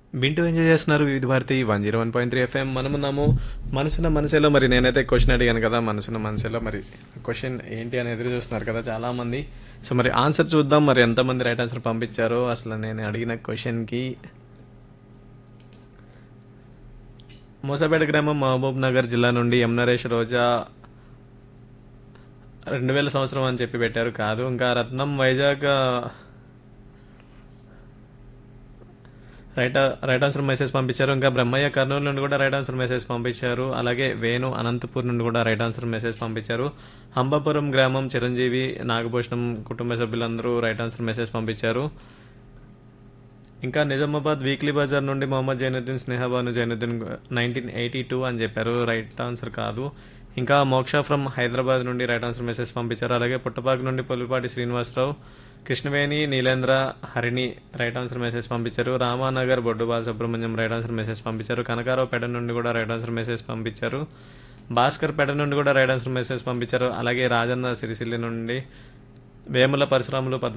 వింటూ ఎంజాయ్ చేస్తున్నారు Vividh Bharati one zero one point three FM మనమున్నాము మనసున్న మనసులో మరి నేనైతే క్వశ్చన్ అడిగాను కదా మనసున్న మనసులో మరి క్వశ్చన్ ఏంటి అని ఎదురు చూస్తున్నారు కదా చాలా మంది సో మరి ఆన్సర్ చూద్దాం మరి ఎంతమంది రైట్ ఆన్సర్ పంపించారో అసలు నేను అడిగిన క్వశ్చన్కి మూసాపేట గ్రామం మహబూబ్ నగర్ జిల్లా నుండి ఎం నరేష్ రోజా రెండు వేల సంవత్సరం అని చెప్పి పెట్టారు కాదు ఇంకా Ratnam Vizag right right answer message పంపించారు ఇంకా బ్రహ్మయ్య కర్నూలు నుండి కూడా రైట్ ఆన్సర్ మెసేజ్ పంపించారు అలాగే వేణు అనంతపూర్ నుండి కూడా రైట్ ఆన్సర్ మెసేజ్ పంపించారు హంబాపురం గ్రామం చిరంజీవి నాగభూషణం కుటుంబ సభ్యులందరూ రైట్ ఆన్సర్ మెసేజ్ పంపించారు ఇంకా నిజామాబాద్ వీక్లీ బజార్ నుండి Mohammed Zainuddin Snehabanu Zainuddin nineteen eighty two అని చెప్పారు రైట్ ఆన్సర్ కాదు ఇంకా మోక్ష ఫ్రమ్ హైదరాబాద్ నుండి రైట్ ఆన్సర్ మెసేజ్ పంపించారు అలాగే పుట్టపాక నుండి Pollipati Srinivasarao Krishnaveni Neelendra Harini right answer message పంపించారు Ramanagar Boddu Balasubrahmanyam right answer message పంపించారు కనకారావు పెడ నుండి కూడా రైట్ ఆన్సర్ మెసేజ్ పంపించారు భాస్కర్ పెడ నుండి కూడా రైట్ ఆన్సర్ మెసేజ్ పంపించారు అలాగే రాజన్న సిరిసిల్లి నుండి వేముల పరశురాములు పద్మ